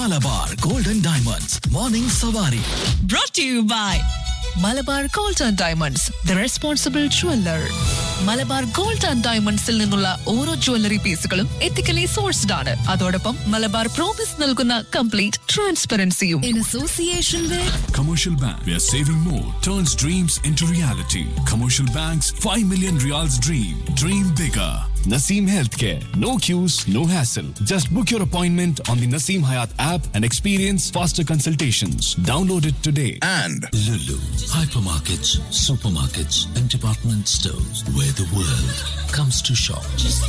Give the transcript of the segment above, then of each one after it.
Malabar golden diamonds morning സവാരി brought to you by Malabar gold and diamonds the responsible jeweller Malabar gold and ഡയമണ്ട്സിൽ നിന്നുള്ള ഓരോ jewellery പീസുകളും ethically sourced ആണ് അതോടൊപ്പം മലബാർ പ്രോമിസ് നൽകുന്ന കംപ്ലീറ്റ് ട്രാൻസ്പെറൻസിയും in association Commercial Bank, where saving more turns dreams into reality. Commercial Bank's 5 million reals dream. Dream bigger. Naseem Healthcare. No queues, no hassle. Just book your appointment on the Naseem Hayat app and experience faster consultations. Download it today. and Lulu, hypermarkets, supermarkets, and department stores where the world comes to shop.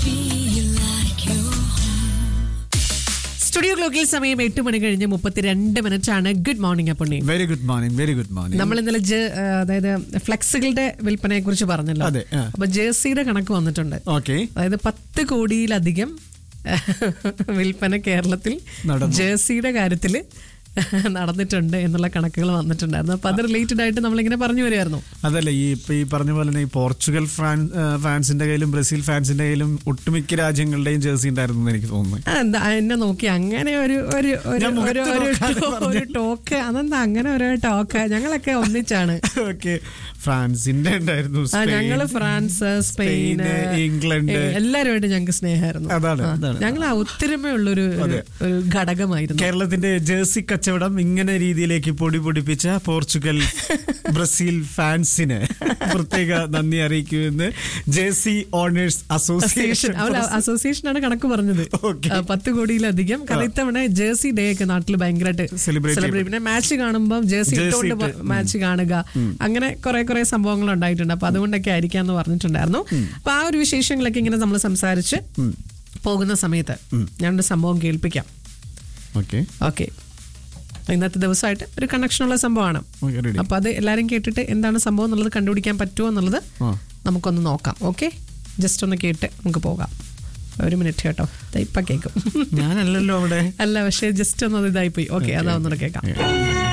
Studio ക്ലോക്കിൽ സമയം എട്ട് മണി കഴിഞ്ഞ് മുപ്പത്തിരണ്ട് minute ആണ് good morning Appunni very good morning very good morning നമ്മൾ ഇന്നലെ J- ആ, അതായത് ഫ്ലെക്സുകളുടെ വിൽപ്പനയെ കുറിച്ച് പറഞ്ഞല്ലോ അതെ, ആ. അപ്പൊ ജേഴ്സിയുടെ കണക്ക് വന്നിട്ടുണ്ട് ഓക്കെ അതായത് പത്ത് കോടിയിലധികം വിൽപ്പന കേരളത്തിൽ നടന്നു. ജേഴ്സിയുടെ കാര്യത്തില് നടന്നിട്ടുണ്ട് എന്നുള്ള കണക്കുകൾ വന്നിട്ടുണ്ടായിരുന്നു അപ്പൊ അത് റിലേറ്റഡ് ആയിട്ട് നമ്മളിങ്ങനെ പറഞ്ഞു വരുമായിരുന്നു അതല്ല ഈ ഇപ്പൊ ഈ പറഞ്ഞ പോലെ തന്നെ ഈ പോർച്ചുഗൽ ഫാൻ ഫാൻസിന്റെ കയ്യിലും ബ്രസീൽ ഫാൻസിന്റെ കയ്യിലും ഒട്ടുമിക്ക രാജ്യങ്ങളുടെയും ജേഴ്സി ഉണ്ടായിരുന്നു എന്ന് എനിക്ക് തോന്നുന്നു ആ, എന്താ എന്നെ നോക്കി അങ്ങനെ ഒരു ഒരു ഒരു ഞാൻ മുഖത്ത് ഒരു- ഒരു നോക്കാതെ ടോ- ഒരു ടോക്ക് അതെന്താ അങ്ങനെ ഒരു ടോക്ക് ഞങ്ങളൊക്കെ ഒന്നിച്ചാണ് ഓക്കെ ഫ്രാൻസിന്റെ ഉണ്ടായിരുന്നു ആ സ്പെയിൻ. ഞങ്ങള് ഫ്രാൻസ് സ്പെയിൻ സ്പെയിന്, ഇംഗ്ലണ്ട് ഏ, എല്ലാവരുമായിട്ട് ഞങ്ങൾക്ക് സ്നേഹമായിരുന്നു അതാണ്, ആ, അതാണ്. ഞങ്ങൾ ആ ഒത്തൊരുമയുള്ളൊരു ഒരു- ഒരു ഘടകമായിരുന്നു കേരളത്തിന്റെ ജേഴ്സി കച്ചവടം ഇങ്ങനെ രീതിയിലേക്ക് പൊടി പൊടിപ്പിച്ച പോർച്ചുഗൽ ബ്രസീൽ ഫാൻസിന് പ്രത്യേക നന്ദി അറിയിക്കുമെന്ന് ജേഴ്സി ഓണേഴ്സ് അസോസിയേഷൻ അസോസിയേഷനാണ് കണക്ക് പറഞ്ഞത് Okay. ആ, പത്ത് കോടിയിലധികം കാരണം ഇത്തവണ ജേഴ്സി ഡേ ഒക്കെ നാട്ടിൽ ഭയങ്കരമായിട്ട് Celebrate സെലിബ്രേറ്റ് പിന്നെ മാച്ച് കാണുമ്പോൾ ജേഴ്സി Jersey ഇട്ടുകൊണ്ട് ഇട്ട്, മാച്ച് കാണുക അങ്ങനെ കുറെ കുറെ സംഭവങ്ങൾ ഉണ്ടായിട്ടുണ്ട് അപ്പൊ അതുകൊണ്ടൊക്കെ ആയിരിക്കാന്ന് പറഞ്ഞിട്ടുണ്ടായിരുന്നു അപ്പൊ ആ ഒരു വിശേഷങ്ങളൊക്കെ ഇങ്ങനെ നമ്മൾ സംസാരിച്ച് പോകുന്ന സമയത്ത് ഞാനൊരു സംഭവം കേൾപ്പിക്കാം ഓക്കെ ഓക്കെ ഇന്നത്തെ ദിവസമായിട്ട് ഒരു കണക്ഷനുള്ള സംഭവമാണ് Okay, ready. അപ്പൊ അത് എല്ലാരും കേട്ടിട്ട് എന്താണ് സംഭവം എന്നുള്ളത് കണ്ടുപിടിക്കാൻ പറ്റുമോ എന്നുള്ളത് ആ. നമുക്കൊന്ന് നോക്കാം ഓക്കെ ജസ്റ്റ് ഒന്ന് കേട്ട് നമുക്ക് പോകാം ഒരു മിനിറ്റ് കേട്ടോ ദാ ഇപ്പൊ കേൾക്കും ഞാനല്ലല്ലോ അവിടെ അല്ല പക്ഷേ ജസ്റ്റ് ഒന്ന് ഇതായി പോയി ഓക്കെ അതാ ഒന്നുകൂടെ കേൾക്കാം